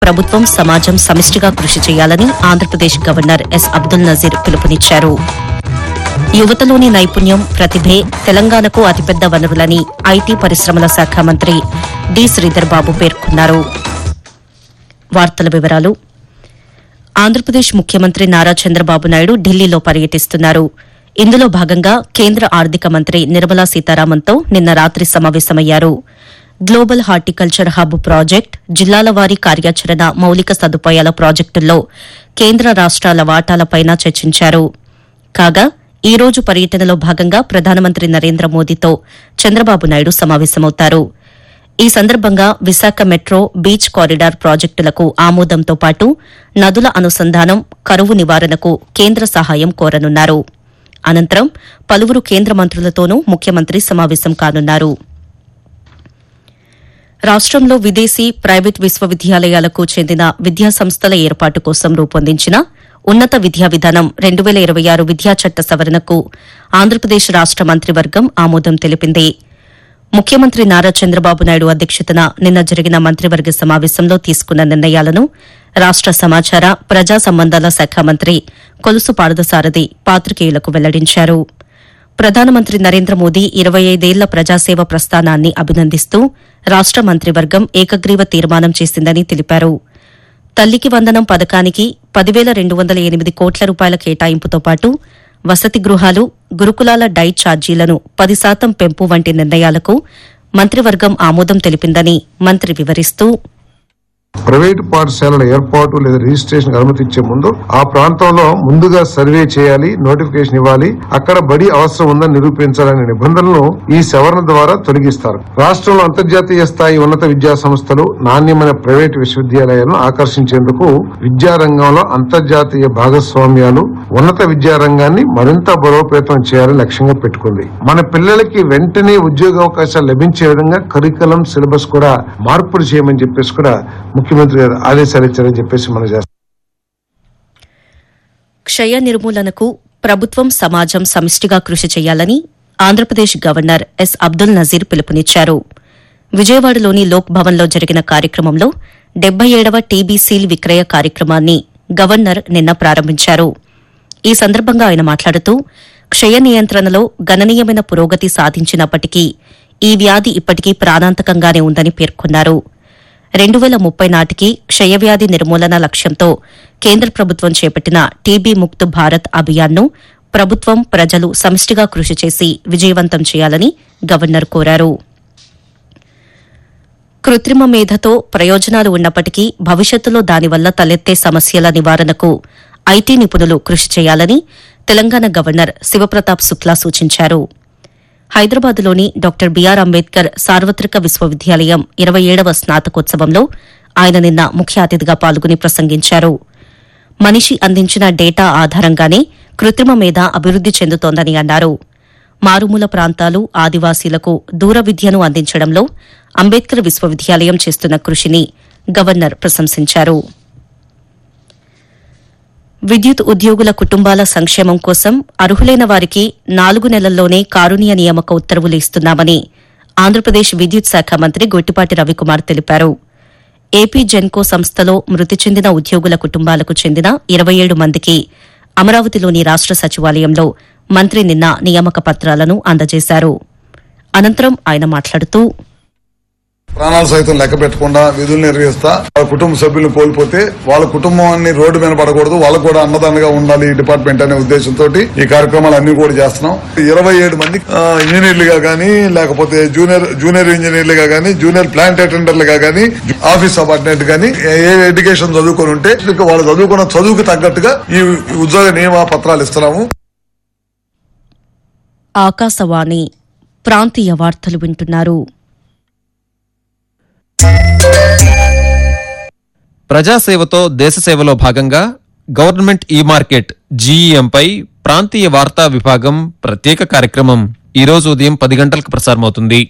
ప్రభుత్వం సమాజం సమిష్టిగా కృషి చేయాలని ఆంధ్రప్రదేశ్ గవర్నర్ ఎస్ అబ్దుల్ నజీర్ పిలుపునిచ్చారు యువతలోని నైపుణ్యం ప్రతిభే తెలంగాణకు అతిపెద్ద వనరులని ఐటీ పరిశ్రమల శాఖ మంత్రి డి శ్రీధర్ బాబు పేర్కొన్నారు వార్తల వివరాలు ఆంధ్రప్రదేశ్ ముఖ్యమంత్రి నారా చంద్రబాబు నాయుడు ఢిల్లీలో పర్యటిస్తున్నారు ఇందులో భాగంగా కేంద్ర ఆర్థిక మంత్రి నిర్మలా సీతారామన్తో నిన్న రాత్రి సమావేశమయ్యారు గ్లోబల్ హార్టికల్చర్ హబ్ ప్రాజెక్ట్ జిల్లాల వారీ కార్యాచరణ మౌలిక సదుపాయాల ప్రాజెక్టుల్లో కేంద్ర రాష్ట్రాల వాటాలపైన చర్చించారు కాగా ఈ రోజు పర్యటనలో భాగంగా ప్రధానమంత్రి నరేంద్ర మోదీతో చంద్రబాబు నాయుడు సమావేశమవుతారు ఈ సందర్భంగా విశాఖ మెట్రో బీచ్ కారిడార్ ప్రాజెక్టులకు ఆమోదంతో పాటు నదుల అనుసంధానం కరువు నివారణకు కేంద్ర సహాయం కోరనున్నారు అనంతరం పలువురు కేంద్ర మంత్రులతోనూ ముఖ్యమంత్రి సమావేశం కానున్నారు రాష్టంలో విదేశీ ప్రైవేట్ విశ్వవిద్యాలయాలకు చెందిన విద్యా సంస్థల ఏర్పాటు కోసం రూపొందించిన ఉన్నత విద్యా విధానం రెండు వేల ఇరవై ఆరు విద్యా చట్ట సవరణకు ఆంధ్రప్రదేశ్ రాష్ట మంత్రివర్గం ఆమోదం తెలిపింది ముఖ్యమంత్రి నారా చంద్రబాబు నాయుడు అధ్యక్షతన నిన్న జరిగిన మంత్రివర్గ సమావేశంలో తీసుకున్న నిర్ణయాలను రాష్ట సమాచార ప్రజా సంబంధాల శాఖ మంత్రి కొలుసు పార్థసారథి పాత్రికేయులకు వెల్లడించారు ప్రధానమంత్రి నరేంద్ర మోదీ ఇరవై ఐదేళ్ల ప్రజాసేవ ప్రస్థానాన్ని అభినందిస్తూ రాష్ట మంత్రివర్గం ఏకగ్రీవ తీర్మానం చేసిందని తెలిపారు తల్లికి వందనం పథకానికి పదివేల రెండు వందల ఎనిమిది కోట్ల రూపాయల కేటాయింపుతో పాటు వసతి గృహాలు గురుకులాల డైట్ ఛార్జీలను పది శాతం పెంపు వంటి నిర్ణయాలకు మంత్రివర్గం ఆమోదం తెలిపిందని మంత్రి వివరిస్తూ ప్రైవేటు పాఠశాలల ఏర్పాటు లేదా రిజిస్ట్రేషన్ అనుమతి ఇచ్చే ముందు ఆ ప్రాంతంలో ముందుగా సర్వే చేయాలి నోటిఫికేషన్ ఇవ్వాలి అక్కడ బడి అవసరం ఉందని నిరూపించాలనే నిబంధనలను ఈ సవరణ ద్వారా తొలగిస్తారు రాష్ట్రంలో అంతర్జాతీయ స్థాయి ఉన్నత విద్యా సంస్థలు నాణ్యమైన ప్రైవేటు విశ్వవిద్యాలయాలను ఆకర్షించేందుకు విద్యా రంగంలో అంతర్జాతీయ భాగస్వామ్యాలు ఉన్నత విద్యా రంగాన్ని మరింత బలోపేతం చేయాలని లక్ష్యంగా పెట్టుకుంది మన పిల్లలకి వెంటనే ఉద్యోగ అవకాశాలు లభించే విధంగా కరికులం సిలబస్ కూడా మార్పులు చేయమని చెప్పేసి కూడా ముఖ్యమంత్రి గారు ఆదేశాలు ఇచ్చారని చెప్పేసి మనం చేస్తాం క్షయ నిర్మూలనకు ప్రభుత్వం సమాజం సమిష్టిగా కృషి చేయాలని ఆంధ్రప్రదేశ్ గవర్నర్ ఎస్ అబ్దుల్ నజీర్ పిలుపునిచ్చారు విజయవాడలోని లోక్ భవన్లో జరిగిన కార్యక్రమంలో డెబ్బై ఏడవ టీబీ సీల్ విక్రయ కార్యక్రమాన్ని గవర్నర్ నిన్న ప్రారంభించారు ఈ సందర్భంగా ఆయన మాట్లాడుతూ క్షయ నియంత్రణలో గణనీయమైన పురోగతి సాధించినప్పటికీ ఈ వ్యాధి ఇప్పటికీ ప్రాణాంతకంగానే ఉందని పేర్కొన్నారు రెండు వేల ముప్పై నాటికి క్షయవ్యాధి నిర్మూలన లక్ష్యంతో కేంద్ర ప్రభుత్వం చేపట్టిన టీబీ ముక్త్ భారత్ అభియాన్ను ప్రభుత్వం ప్రజలు సమిష్టిగా కృషి చేసి విజయవంతం చేయాలని గవర్నర్ కోరారు కృత్రిమ మేధతో ప్రయోజనాలు ఉన్నప్పటికీ భవిష్యత్తులో దానివల్ల తలెత్తే సమస్యల నివారణకు ఐటీ నిపుణులు కృషి చేయాలని తెలంగాణ గవర్నర్ శివప్రతాప్ శుక్లా సూచించారు హైదరాబాద్లోని డాక్టర్ బీఆర్ అంబేద్కర్ సార్వత్రిక విశ్వవిద్యాలయం ఇరవై ఏడవ స్నాతకోత్సవంలో ఆయన నిన్న ముఖ్య అతిథిగా పాల్గొని ప్రసంగించారు మనిషి అందించిన డేటా ఆధారంగానే కృత్రిమ మేధ అభివృద్ది చెందుతోందని అన్నారు మారుమూల ప్రాంతాలు ఆదివాసీలకు దూర విద్యను అందించడంలో అంబేద్కర్ విశ్వవిద్యాలయం చేస్తున్న కృషిని గవర్నర్ ప్రశంసించారు విద్యుత్ ఉద్యోగుల కుటుంబాల సంక్షేమం కోసం అర్హులైన వారికి నాలుగు నెలల్లోనే కారుణ్య నియామక ఉత్తర్వులు ఇస్తున్నామని ఆంధ్రప్రదేశ్ విద్యుత్ శాఖ మంత్రి గొట్టిపాటి రవికుమార్ తెలిపారు ఏపీ జెన్కో సంస్థలో మృతి చెందిన ఉద్యోగుల కుటుంబాలకు చెందిన ఇరవై ఏడు మందికి అమరావతిలోని రాష్ట సచివాలయంలో మంత్రి నిన్న నియామక పత్రాలను అందజేశారు అనంతరం ఆయన మాట్లాడుతూ ప్రాణాలు సైతం లెక్క పెట్టకుండా విధులు నిర్వహిస్తా వాళ్ళ కుటుంబ సభ్యులను కోల్పోతే వాళ్ళ కుటుంబాన్ని రోడ్డు మీద పడకూడదు వాళ్ళకు కూడా అన్నదానంగా ఉండాలి ఈ డిపార్ట్మెంట్ అనే ఉద్దేశంతో ఈ కార్యక్రమాలు అన్ని కూడా చేస్తున్నాం ఇరవై ఏడు మంది ఆ, ఇంజనీర్లుగా గానీ లేకపోతే జూనియర్ జూనియర్ ఇంజనీర్లుగా గానీ జూనియర్ ప్లాంట్ అటెండర్లుగా గానీ ఆఫీస్ సబార్డినేట్ గానీ ఏ ఎడ్యుకేషన్ చదువుకొని ఉంటే ఇక వాళ్ళు చదువుకున్న చదువుకు తగ్గట్టుగా ఈ ఉద్యోగ నియమ పత్రాలు ఇస్తున్నాము ఆకాశవాణి ప్రాంతీయ వార్తలు వింటున్నారు ప్రజాసేవతో దేశసేవలో భాగంగా గవర్నమెంట్ ఈ మార్కెట్ జీఈఎంపై ప్రాంతీయ వార్తా విభాగం ప్రత్యేక కార్యక్రమం ఈ రోజు ఉదయం పది గంటలకు ప్రసారమవుతుంది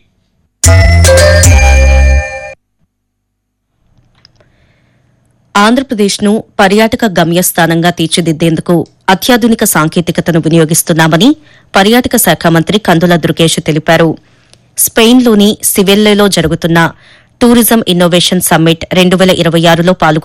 ఆంధ్రప్రదేశ్ను పర్యాటక గమ్యస్థానంగా తీర్చిదిద్దేందుకు అత్యాధునిక సాంకేతికతను వినియోగిస్తున్నామని పర్యాటక శాఖ మంత్రి కందుల దుర్గేష్ తెలిపారు స్పెయిన్లోని సివెల్లేలో జరుగుతున్న టూరిజం ఇన్నోవేషన్ సమ్మిట్ రెండు వేల ఇరవై ఆరులో పాల్గొన్న